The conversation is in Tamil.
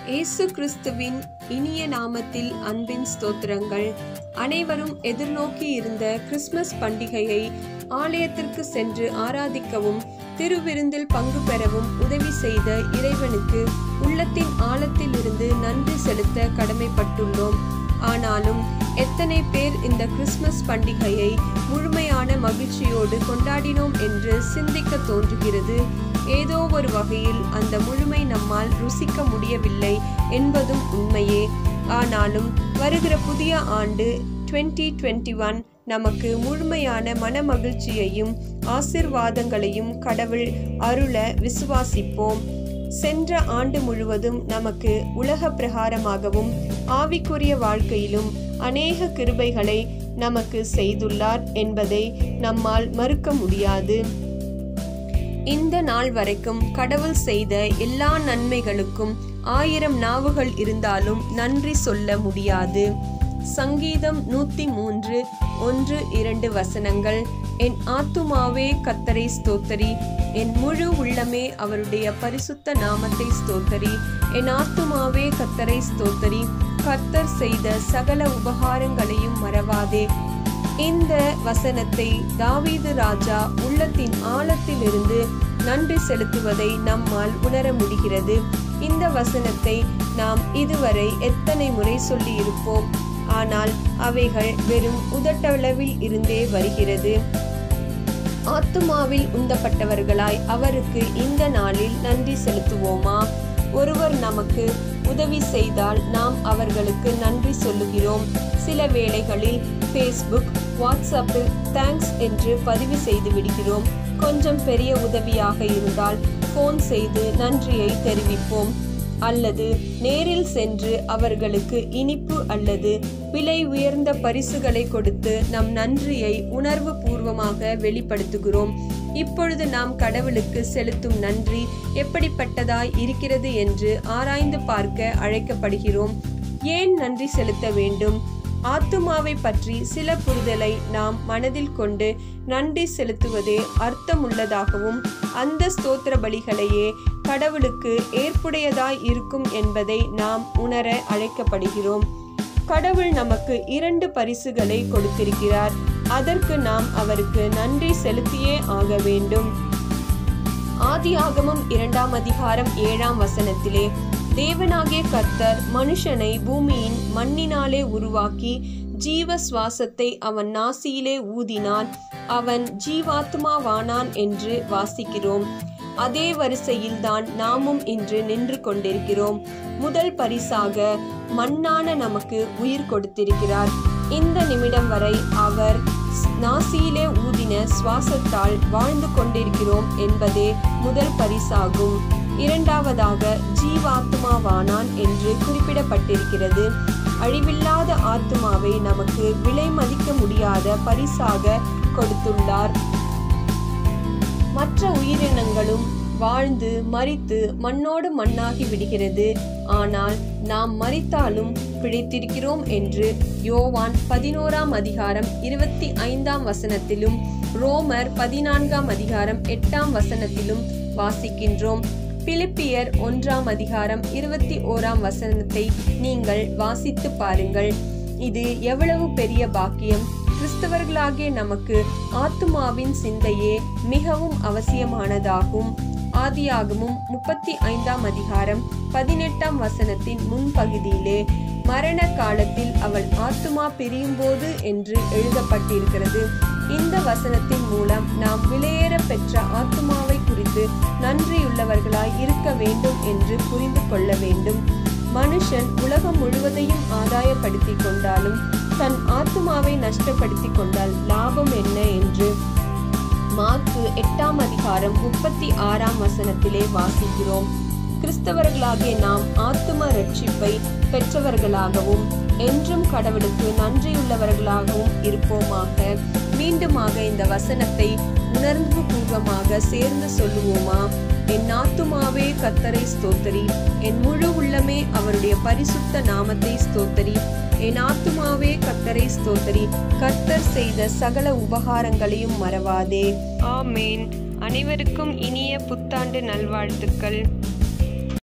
இயேசு கிறிஸ்துவின் இனிய நாமத்தில் அன்பின் ஸ்தோத்திரங்கள் அனைவரும் எதிர்நோக்கி இருந்த கிறிஸ்மஸ் பண்டிகையை ஆலயத்திற்கு சென்று ஆராதிக்கவும் திருவிருந்தில் பங்கு பெறவும் உதவி செய்த இறைவனுக்கு உள்ளத்தின் ஆழத்திலிருந்து நன்றி செலுத்த கடமைப்பட்டுள்ளோம் ஆனாலும் எத்தனை பேர் இந்த கிறிஸ்மஸ் பண்டிகையை முழுமையான மகிழ்ச்சியோடு கொண்டாடினோம் என்று சிந்திக்க தோன்றுகிறது ஏதோ ஒரு வகையில் அந்த முழுமை நம்மால் ருசிக்க முடியவில்லை என்பதும் உண்மையே ஆனாலும் வருகிற புதிய ஆண்டு 2021 நமக்கு முழுமையான மனமகிழ்ச்சியையும் ஆசிர்வாதங்களையும் கடவுள் அருள விசுவாசிப்போம் சென்ற ஆண்டு முழுவதும் நமக்கு உலக பிரகாரமாகவும் ஆவிக்குரிய வாழ்க்கையிலும் அநேக கிருபைகளை நமக்கு செய்துள்ளார் என்பதை நம்மால் மறுக்க முடியாது இந்த நாள் வரைக்கும் கடவுள் செய்த எல்லா நன்மைகளுக்கும் ஆயிரம் நாவுகள் இருந்தாலும் நன்றி சொல்ல முடியாது சங்கீதம் நூத்தி மூன்று ஒன்று இரண்டு வசனங்கள் என் ஆத்துமாவே கத்தரை ஸ்தோத்தரி என் முழு உள்ளமே அவருடைய பரிசுத்த நாமத்தை ஸ்தோத்தரி என் ஆத்துமாவே கத்தரை ஸ்தோத்தரி கர்த்தர் செய்த சகல உபகாரங்களையும் மறவாதே இந்த வசனத்தை தாவீது ராஜா உள்ளத்தின் ஆழத்திலிருந்து நன்றி செலுத்துவதை நம்மால் உணர முடிகிறது இந்த வசனத்தை நாம் இதுவரை எத்தனை முறை சொல்லி இருப்போம் ஆனால் அவைகள் வெறும் உதட்டளவில் இருந்தே வருகிறது ஆத்துமாவில் உந்தப்பட்டவர்களாய் அவருக்கு இந்த நாளில் நன்றி செலுத்துவோமா ஒருவர் நமக்கு உதவி செய்தால் நாம் அவர்களுக்கு நன்றி சொல்லுகிறோம் சில வேளைகளில் ஃபேஸ்புக் வாட்ஸ்அப்பில் தேங்க்ஸ் என்று பதிவு செய்து விடுகிறோம் கொஞ்சம் பெரிய உதவியாக இருந்தால் ஃபோன் செய்து நன்றியை தெரிவிப்போம் அல்லது நேரில் சென்று அவர்களுக்கு இனிப்பு அல்லது விலை உயர்ந்த பரிசுகளை கொடுத்து நம் நன்றியை உணர்வு பூர்வமாக வெளிப்படுத்துகிறோம் இப்பொழுது நாம் கடவுளுக்கு செலுத்தும் நன்றி எப்படிப்பட்டதாய் இருக்கிறது என்று ஆராய்ந்து பார்க்க அழைக்கப்படுகிறோம் ஏன் நன்றி செலுத்த வேண்டும் ஆத்துமாவை பற்றி சில புரிதலை நாம் மனதில் கொண்டு நன்றி செலுத்துவதே அர்த்தமுள்ளதாகவும் அந்த ஸ்தோத்திர பலிகளையே கடவுளுக்கு ஏற்புடையதாய் இருக்கும் என்பதை நாம் உணர அழைக்கப்படுகிறோம் கடவுள் நமக்கு இரண்டு பரிசுகளை கொடுத்திருக்கிறார் அதற்கு நாம் அவருக்கு நன்றி செலுத்தியே ஆக வேண்டும் ஆதியாகமம் இரண்டாம் அதிகாரம் ஏழாம் வசனத்திலே தேவனாகிய கர்த்தர் மனுஷனை பூமியின் மண்ணினாலே உருவாக்கி ஜீவ சுவாசத்தை அவன் நாசியிலே ஊதினான் அவன் ஜீவாத்மாவானான் என்று வாசிக்கிறோம் அதே வரிசையில் தான் நாமும் இன்று நின்று கொண்டிருக்கிறோம் முதல் பரிசாக மண்ணான நமக்கு உயிர் கொடுத்திருக்கிறார் இந்த நிமிடம் வரை அவர் நாசியிலே ஊதின சுவாசத்தால் வாழ்ந்து கொண்டிருக்கிறோம் என்பதே முதல் பரிசாகும் இரண்டாவதாக ஜீவாத்மாவானான் என்று குறிப்பிடப்பட்டிருக்கிறது அழிவில்லாத ஆத்மாவை நமக்கு விலை மதிக்க முடியாத பரிசாக கொடுத்துள்ளார் மற்ற உயிரினங்களும் வாழ்ந்து மறித்து மண்ணோடு மண்ணாகி விடுகிறது ஆனால் நாம் மறித்தாலும் பிழைத்திருக்கிறோம் என்று யோவான் பதினோராம் அதிகாரம் இருபத்தி ஐந்தாம் வசனத்திலும் ரோமர் பதினான்காம் அதிகாரம் எட்டாம் வசனத்திலும் வாசிக்கின்றோம் பிலிப்பியர் ஒன்றாம் அதிகாரம் இருபத்தி ஓராம் வசனத்தை நீங்கள் வாசித்து பாருங்கள் இது எவ்வளவு பெரிய பாக்கியம் கிறிஸ்தவர்களாகிய நமக்கு ஆத்துமாவின் சிந்தையே மிகவும் அவசியமானதாகும் ஆதியாகமும் முப்பத்தி ஐந்தாம் அதிகாரம் பதினெட்டாம் வசனத்தின் முன்பகுதியிலே மரண காலத்தில் அவள் ஆத்துமா பிரியும்போது என்று எழுதப்பட்டிருக்கிறது இந்த வசனத்தின் மூலம் நாம் விலையேற பெற்ற ஆத்துமாவை குறித்து நன்றியுள்ளவர்களாய் இருக்க வேண்டும் என்று புரிந்து கொள்ள வேண்டும் மனுஷன் உலகம் முழுவதையும் ஆதாயப்படுத்தி கொண்டாலும் தன் ஆத்துமாவை நஷ்டப்படுத்தி கொண்டால் லாபம் என்ன என்று மார்க்கு எட்டாம் அதிகாரம் முப்பத்தி ஆறாம் வசனத்திலே வாசிக்கிறோம் கிறிஸ்தவர்களாகிய நாம் ஆத்தும ரட்சிப்பை பெற்றவர்களாகவும் என்றும் கடவுளுக்கு நன்றியுள்ளவர்களாகவும் இருப்போமாக மீண்டுமாக இந்த வசனத்தை உணர்வு பூர்வமாக சேர்ந்து சொல்லுவோமா என் ஆத்துமாவே கத்தரை ஸ்தோத்தரி என் முழு உள்ளமே அவருடைய பரிசுத்த நாமத்தை ஸ்தோத்தரி என் ஆத்துமாவே கத்தரை ஸ்தோத்தரி கர்த்தர் செய்த சகல உபகாரங்களையும் மறவாதே ஆமேன் அனைவருக்கும் இனிய புத்தாண்டு நல்வாழ்த்துக்கள்